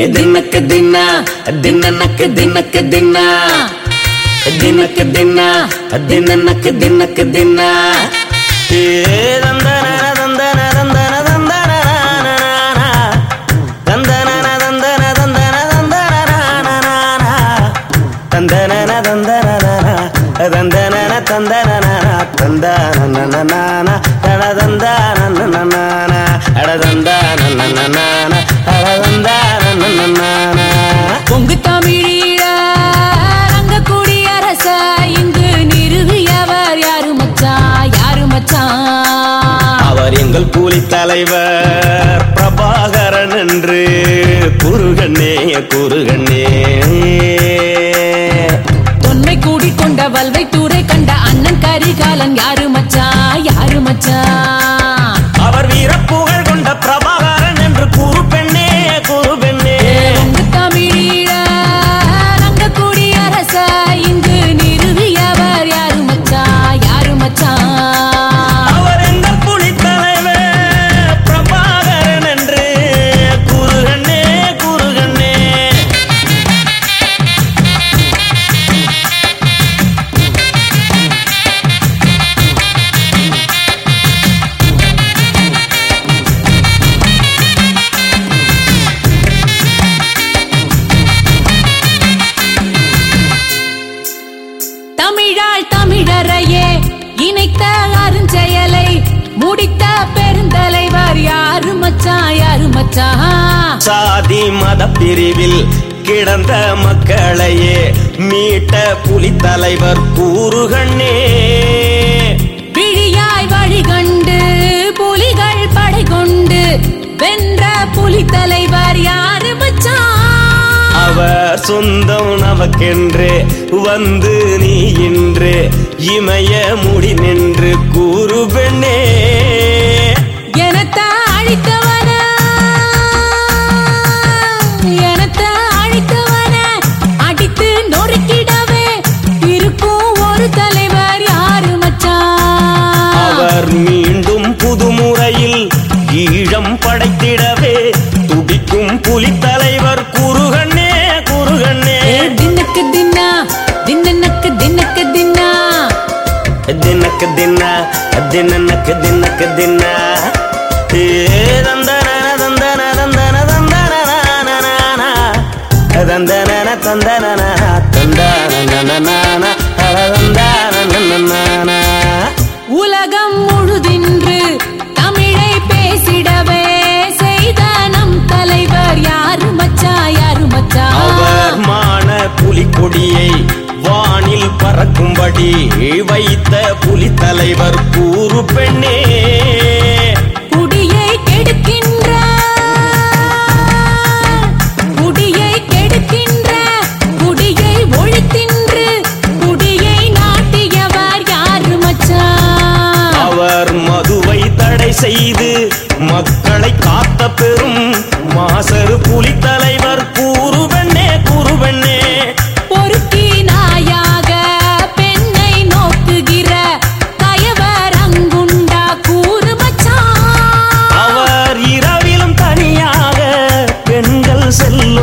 ದಿನಕ್ಕೆ ದಿನ ದಿನನಕ್ಕೆ ದಿನಕ್ಕೆ ದಿನ ದಿನಕ್ಕೆ ದಿನ ದಿನನಕ್ಕೆ ದಿನಕ್ಕೆ ದಿನ ಏ ದಂದನ ದಂದನ ದಂದನ ದಂದನ ನಾನ. ದಂದನ ದಂದನ ದಂದನ ದಂದನ ನಾನ. ತಂದನನ ದಂದನನ ದಂದನನ ತಂದನನ ತಂದನನನನ ಅಡದಂದನನನನ ಅಡದಂದನನನನ அடதந்தானனனனான. பொங்கு தமிழீழ ரங்க குடியரச இங்கு நிறுவியவர் யாரு மச்சான் யாரு மச்சான் அவர் எங்கள் கூலி தலைவர் பிரபாகரன் என்று குருகண்ணே குருகண்ணே தொன்மை கூடிக்கொண்ட வல்வை தூரை கண்ட அண்ணன் கரிகாலன் யாரு மச்சான் யாரு மச்சான் அவர் வீரப்புகழ் கொண்ட பிரபாகரன் என்று குரு பெண்ணே குரு பெண்ணே பொங்கு தமிழீழ ரங்க குடியரச இங்கு நிறுவியவர் யாரு மச்சான் யாரு மச்சான் அவர் எங்கள் புலி தலைவர் பிரபாகரன் என்று குருகண்ணே குருகண்ணே தமிழாள் தமிழரையே இணைத்த அருஞ்செயலை முடித்த பெருந்தலைவர் யாரு மச்சான் யாரு மச்சான் சாதி மத பிரிவில் கிடந்த மக்களையே மீட்ட புலி தலைவர் கூறுகண்ணே விழியாய் வழி கண்டு புலிகள் படை கொண்டு வென்ற புலி தலைவர் யாரு மச்சான் அவர் சொந்தம் நமக்கென்று வந்து நீ இன்று இமய முடி நின்று கூறு பெண்ணே எனத்த அழித்தவன எனத்த அழித்தவன அடித்து நொறுக்கிடவே இருக்கும் ஒரு தலைவர் யாரு மச்சான் அவர் மீண்டும் புதுமுறையில் ஈழம் படைத்திடவே துடிக்கும் புலி தலைவர் குருகண்ணே குருகண்ணே ஏ தின்னக்கு தின்னா தின்னக்கு தின்னக்கு தின்னா ದಿನಕ್ಕೆ ದಿನ ದಿನನಕ್ಕೆ ದಿನಕ್ಕೆ ದಿನ ಏ ದಂದನ ದಂದನ ದಂದನ ದಂದನ ನಾನ ದಂದನನ ತಂದನನ ತಂದನನನ ದಂದನನನ உலகம் முழுதின்று தமிழை பேசிடவே செய்த நம் தலைவர் யாரு மச்சா யாரு மச்சா அவர் மான புலிக்கொடியை வானில் பறக்கும்படி வைத்த புலி தலைவர் கூறு பெண்ணே குடியை கெடுக்கின்ற குடியை கெடுக்கின்ற குடியை ஒழித்தின்று குடியை நாட்டியவர் யாரு மச்சா அவர் மதுவை தடை செய்து மக்களை காத்த பெரும் மாசரு புலி தலைவர் கூறுவெண்ணே கூறுவெண்ணே பொறுக்கி நாயாக பெண்ணை நோக்குகிற கயவர் அங்குண்டா கூறு மச்சான் அவர் இரவிலும் தனியாக பெண்கள் செல்ல